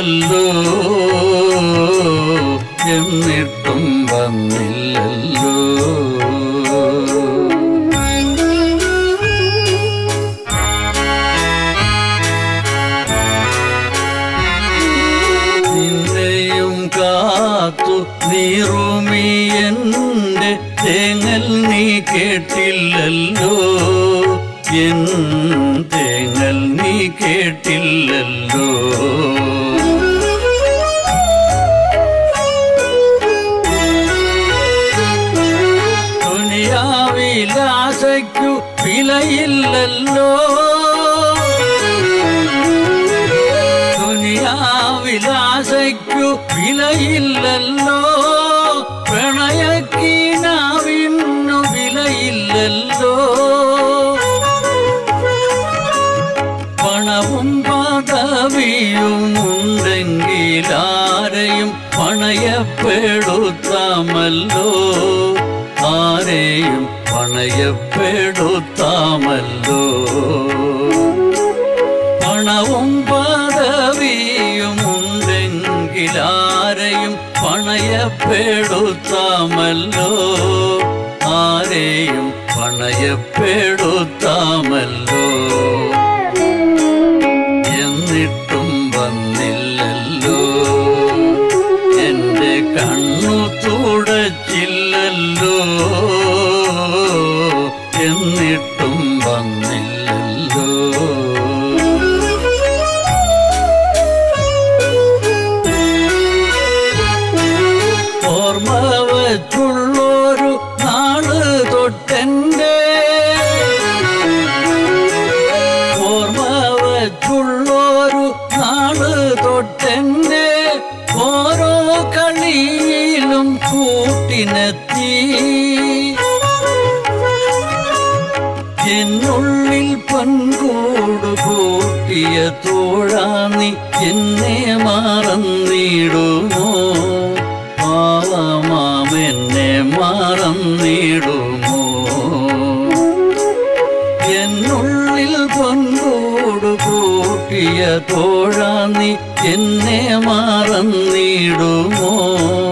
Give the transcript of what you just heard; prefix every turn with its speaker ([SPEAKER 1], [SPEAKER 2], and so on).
[SPEAKER 1] കേട്ടില്ലല്ലോ എന്നിട്ടും വന്നില്ലല്ലോ നിന്നെയും കാത്തു നീറുമി എന്റെ തേങ്ങൽ നീ കേട്ടില്ലല്ലോ എൻ തേങ്ങൽ നീ കേട്ടില്ലല്ലോ ദുനിയാവിലാശയ്ക്കു വിലയില്ലല്ലോ ദുനിയാവിലാശയ്ക്കു വിലയില്ലല്ലോ പ്രണയക്കീനാവിന്നു വിലയില്ലല്ലോ പണവും പദവിയും ഉണ്ടെങ്കിൽ ആരെയും പണയപ്പെടുത്താമല്ലോ ആരെയും പണയപ്പെടുത്താമല്ലോ പണവും പദവിയും ഉണ്ടെങ്കിൽ ആരെയും പണയപ്പെടുത്താമല്ലോ ആരെയും പണയപ്പെടുത്താമല്ലോ എന്നിട്ടും വന്നില്ലല്ലോ എന്റെ കണ്ണു തുടച്ചില്ലല്ലോ എന്നിട്ടും വന്നില്ലല്ലോ ഓർമ്മ വച്ചുള്ളൊരു നാട് തൊട്ടെന്റെ ഓർമ്മ വച്ചുള്ളൊരു നാട് തൊട്ടെന്റെ ഓരോ കളിയിലും കൂട്ടിനെത്തി എന്നുള്ളിൽ പൻകൂട് കൂട്ടിയ തോഴാന്നി എന്നെ മറന്നിടുമോ പാവമാം എന്നെ മറന്നിടുമോ എന്നുള്ളിൽ പൊൻകൂട് കൂട്ടിയ തോഴാന്നി എന്നെ മറന്നിടുമോ